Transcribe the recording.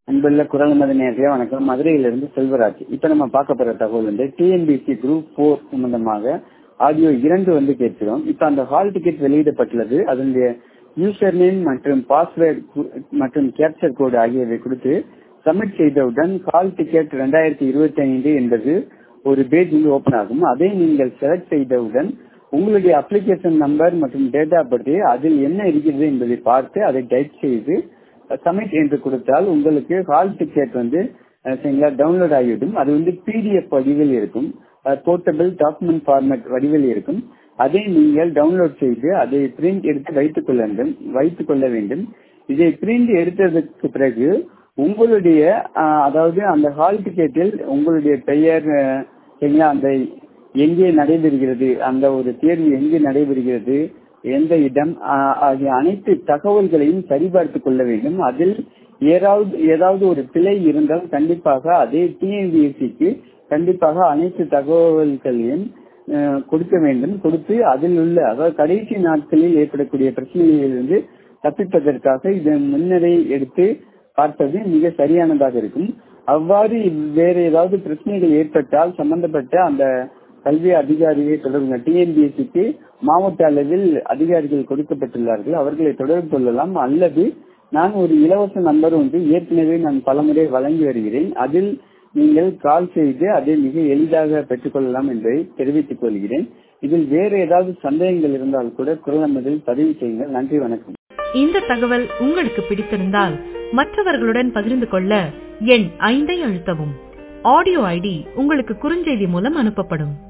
அன்புள்ள குரல் மத நேரடியா வணக்கம் மதுரையிலிருந்து செல்வராஜ் இப்ப நம்ம பார்க்க போற தகவல் வந்து டிஎன்பிசி குரூப் போர் சம்பந்தமாக ஆடியோ இரண்டு வந்து கேட்கிறோம் இப்ப அந்த ஹால் டிக்கெட் வெளியிடப்பட்டுள்ளது அதனுடைய யூசர் நேம் மற்றும் பாஸ்வேர்டு மற்றும் கேப்சர் கோடு ஆகியவை கொடுத்து சப்மிட் செய்தவுடன் ஹால் டிக்கெட் ரெண்டாயிரத்தி இருபத்தி ஐந்து என்பது ஒரு பேஜ் வந்து ஓபன் ஆகும் அதை நீங்கள் செலக்ட் செய்தவுடன் உங்களுடைய அப்ளிகேஷன் நம்பர் மற்றும் டேட்டா பற்றி அதில் என்ன இருக்கிறது என்பதை பார்த்து அதை டைப் செய்து சப்மிட் என்று கொடுத்தால் உங்களுக்கு ஹால் டிக்கெட் வந்து சரிங்களா டவுன்லோட் ஆகிவிடும் அது வந்து பிடிஎஃப் வடிவில் இருக்கும் போர்ட்டபிள் டாக்குமெண்ட் ஃபார்மேட் வடிவில் இருக்கும் அதை நீங்கள் டவுன்லோட் செய்து அதை பிரிண்ட் எடுத்து வைத்துக் கொள்ள வேண்டும் வைத்துக் கொள்ள வேண்டும் இதை பிரிண்ட் எடுத்ததற்கு பிறகு உங்களுடைய அதாவது அந்த ஹால் டிக்கெட்டில் உங்களுடைய பெயர் சரிங்களா அந்த எங்கே நடைபெறுகிறது அந்த ஒரு தேர்வு எங்கே நடைபெறுகிறது எந்த இடம் ஆகிய அனைத்து தகவல்களையும் சரிபார்த்துக் கொள்ள வேண்டும் அதில் ஏதாவது ஏதாவது ஒரு பிழை இருந்தால் கண்டிப்பாக அதே டிஎன்பிஎஸ்சிக்கு கண்டிப்பாக அனைத்து தகவல்களையும் கொடுக்க வேண்டும் கொடுத்து அதில் உள்ள அதாவது கடைசி நாட்களில் ஏற்படக்கூடிய பிரச்சனைகளிலிருந்து தப்பிப்பதற்காக இதை முன்னரே எடுத்து பார்ப்பது மிக சரியானதாக இருக்கும் அவ்வாறு வேற ஏதாவது பிரச்சனைகள் ஏற்பட்டால் சம்பந்தப்பட்ட அந்த கல்வி அதிகாரியை தொடர்பு டிஎன்பிஎஸ்சிக்கு மாவட்ட அளவில் அதிகாரிகள் கொடுக்கப்பட்டுள்ளார்கள் அவர்களை தொடர்பு கொள்ளலாம் அல்லது நான் ஒரு இலவச நம்பர் ஒன்று ஏற்கனவே நான் பலமுறை வழங்கி வருகிறேன் அதில் நீங்கள் கால் செய்து அதை மிக எளிதாக பெற்றுக்கொள்ளலாம் என்பதை தெரிவித்துக் கொள்கிறேன் இதில் வேறு ஏதாவது சந்தேகங்கள் இருந்தால் கூட குரல் நமதில் பதிவு செய்யுங்கள் நன்றி வணக்கம் இந்த தகவல் உங்களுக்கு பிடித்திருந்தால் மற்றவர்களுடன் பகிர்ந்து கொள்ள எண் ஐந்தை அழுத்தவும் ஆடியோ ஐடி உங்களுக்கு குறுஞ்செய்தி மூலம் அனுப்பப்படும்